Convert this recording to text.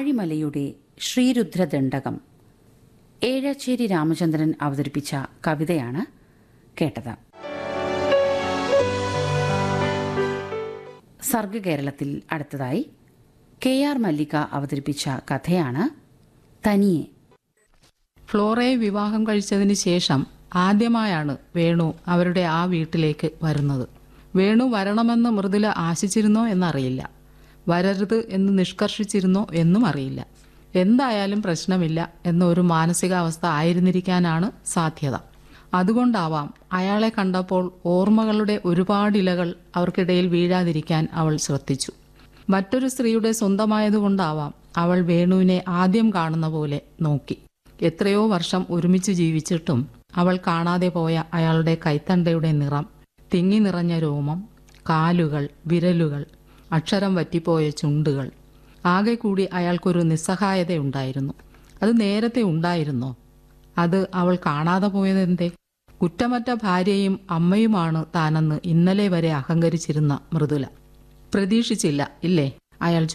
ആഴിമലയുടെ ശ്രീരുദ്രദണ്ഡകം ഏഴച്ചേരി രാമചന്ദ്രൻ അവതരിപ്പിച്ച കവിതയാണ് കേട്ടത് സർഗകേരളത്തിൽ അടുത്തതായി കെ ആർ മല്ലിക അവതരിപ്പിച്ച കഥയാണ് തനിയെ ഫ്ലോറയെ വിവാഹം കഴിച്ചതിന് ശേഷം ആദ്യമായാണ് വേണു അവരുടെ ആ വീട്ടിലേക്ക് വരുന്നത് വേണു വരണമെന്ന് മൃദുല ആശിച്ചിരുന്നോ എന്നറിയില്ല വരരുത് എന്ന് നിഷ്കർഷിച്ചിരുന്നോ എന്നും അറിയില്ല എന്തായാലും പ്രശ്നമില്ല എന്ന ഒരു മാനസികാവസ്ഥ ആയിരുന്നിരിക്കാനാണ് സാധ്യത അതുകൊണ്ടാവാം അയാളെ കണ്ടപ്പോൾ ഓർമ്മകളുടെ ഒരുപാട് ഇലകൾ അവർക്കിടയിൽ വീഴാതിരിക്കാൻ അവൾ ശ്രദ്ധിച്ചു മറ്റൊരു സ്ത്രീയുടെ സ്വന്തമായതുകൊണ്ടാവാം അവൾ വേണുവിനെ ആദ്യം കാണുന്ന പോലെ നോക്കി എത്രയോ വർഷം ഒരുമിച്ച് ജീവിച്ചിട്ടും അവൾ കാണാതെ പോയ അയാളുടെ കൈത്തണ്ടയുടെ നിറം തിങ്ങി നിറഞ്ഞ രോമം കാലുകൾ വിരലുകൾ അക്ഷരം വറ്റിപ്പോയ ചുണ്ടുകൾ ആകെ കൂടി അയാൾക്കൊരു നിസ്സഹായതയുണ്ടായിരുന്നു അത് നേരത്തെ ഉണ്ടായിരുന്നോ അത് അവൾ കാണാതെ പോയതെന്തേ കുറ്റമറ്റ ഭാര്യയും അമ്മയുമാണ് താനെന്ന് ഇന്നലെ വരെ അഹങ്കരിച്ചിരുന്ന മൃദുല പ്രതീക്ഷിച്ചില്ല ഇല്ലേ അയാൾ